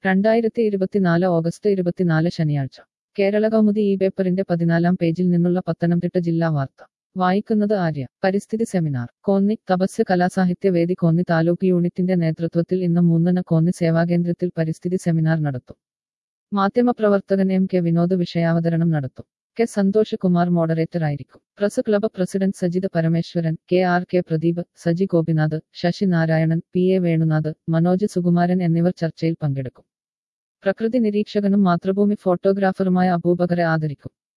രണ്ടായിരത്തി ഇരുപത്തിനാല് ഓഗസ്റ്റ് ഇരുപത്തിനാല് ശനിയാഴ്ച കേരള കൗമുദി ഈ പേപ്പറിന്റെ പതിനാലാം പേജിൽ നിന്നുള്ള പത്തനംതിട്ട ജില്ലാ വാർത്ത വായിക്കുന്നത് ആര്യ പരിസ്ഥിതി സെമിനാർ കോന്നി തപസ് കലാസാഹിത്യവേദി കോന്നി താലൂക്ക് യൂണിറ്റിന്റെ നേതൃത്വത്തിൽ ഇന്ന് മൂന്നിന് കോന്നി സേവാകേന്ദ്രത്തിൽ പരിസ്ഥിതി സെമിനാർ നടത്തും മാധ്യമപ്രവർത്തകൻ എം കെ വിനോദ് വിഷയാവതരണം നടത്തും കെ സന്തോഷ് കുമാർ മോഡറേറ്റർ ആയിരിക്കും press club president Sajith Parameswaran K R K Pradeep Saji Gopinath Sasi Narayanan P A Venunath Manoj Sukumaran എന്നിവർ ചർച്ചയിൽ പങ്കെടുക്കും പ്രകൃതി നിരീക്ഷകനും മാതൃഭൂമി ഫോട്ടോഗ്രാഫറുമായ അബൂബക്കറെ ആദരിക്കും